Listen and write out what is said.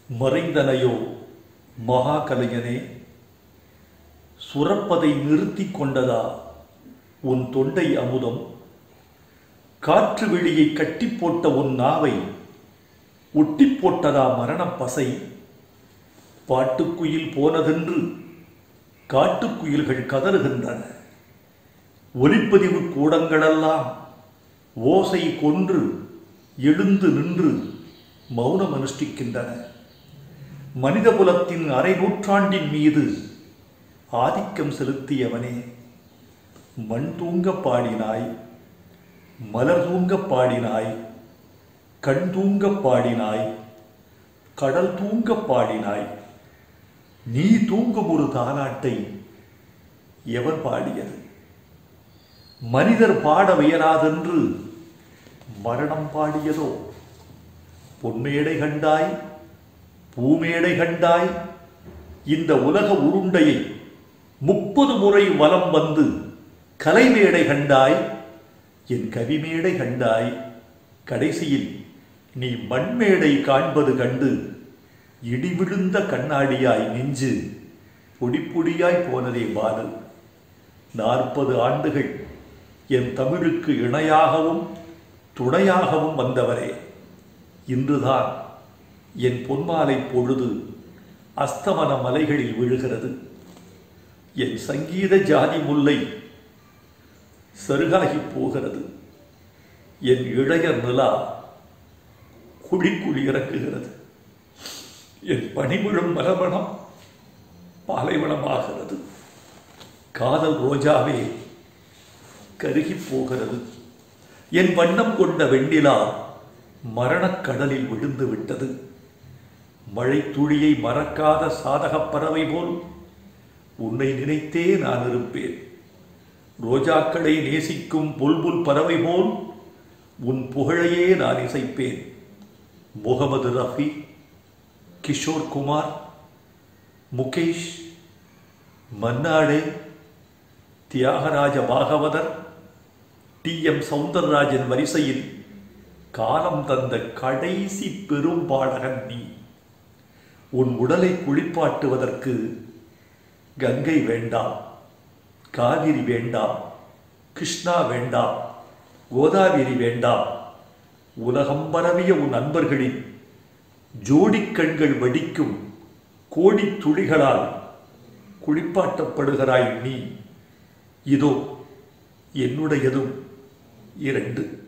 மறைந்தனையோ மகா கலைஞனே சுரப்பதை நிறுத்திக் கொண்டதா உன் தொண்டை அமுதம் காற்று வெளியை கட்டி போட்ட உன் நாவை ஒட்டி போட்டதா மரணப் பசை பாட்டுக்குயில் போனதென்று காட்டுக்குயில்கள் கதறுகின்றன ஒலிப்பதிவு கூடங்களெல்லாம் ஓசை கொன்று எழுந்து நின்று மௌனம் அனுஷ்டிக்கின்றன மனிதகுலத்தின் அரை நூற்றாண்டின் மீது ஆதிக்கம் செலுத்தியவனே மண் தூங்க பாடினாய் மலர் தூங்க பாடினாய் கண் தூங்க பாடினாய் கடல் தூங்க பாடினாய் நீ தூங்கும் ஒரு தாலாட்டை எவர் பாடியது மனிதர் பாட வியலாதென்று மரணம் பாடியதோ பொன்மேடை கண்டாய் பூமேடை கண்டாய் இந்த உலக உருண்டையை முப்பது முறை வலம் வந்து கலைமேடை கண்டாய் என் கவிமேடை கண்டாய் கடைசியில் நீ மண்மேடை காண்பது கண்டு இடி விழுந்த கண்ணாடியாய் நெஞ்சு பொடி பொடியாய் போனதே பாடல் நாற்பது ஆண்டுகள் என் தமிழுக்கு இணையாகவும் துணையாகவும் வந்தவரே இன்றுதான் என் பொன்மாலை பொழுது அஸ்தமன மலைகளில் விழுகிறது என் சங்கீத ஜாதி முல்லை சருகாகி போகிறது என் இளையர் நிலா குழிக்குழி இறக்குகிறது என் பனிவிழும் மலமணம் பாலைவனமாகிறது காதல் ரோஜாவே கருகி போகிறது என் வண்ணம் கொண்ட வெண்ணிலா மரணக் கடலில் விழுந்து விட்டது மழை துளியை மறக்காத சாதகப் பறவை போல் உன்னை நினைத்தே நான் இருப்பேன் ரோஜாக்களை நேசிக்கும் புல்புல் பறவை போல் உன் புகழையே நான் இசைப்பேன் முகமது ரஃபி கிஷோர் குமார் முகேஷ் மன்னாடே தியாகராஜ பாகவதர் டி எம் சவுந்தரராஜன் வரிசையில் காலம் தந்த கடைசி பெரும்பாடகன் நீ உன் உடலை குளிப்பாட்டுவதற்கு கங்கை வேண்டாம் காவிரி வேண்டாம் கிருஷ்ணா வேண்டாம் கோதாவரி வேண்டாம் உலகம் பரவிய உன் நண்பர்களின் ஜோடிக் கண்கள் வடிக்கும் கோடித் துளிகளால் குளிப்பாட்டப்படுகிறாய் நீ இதோ என்னுடையதும் இரண்டு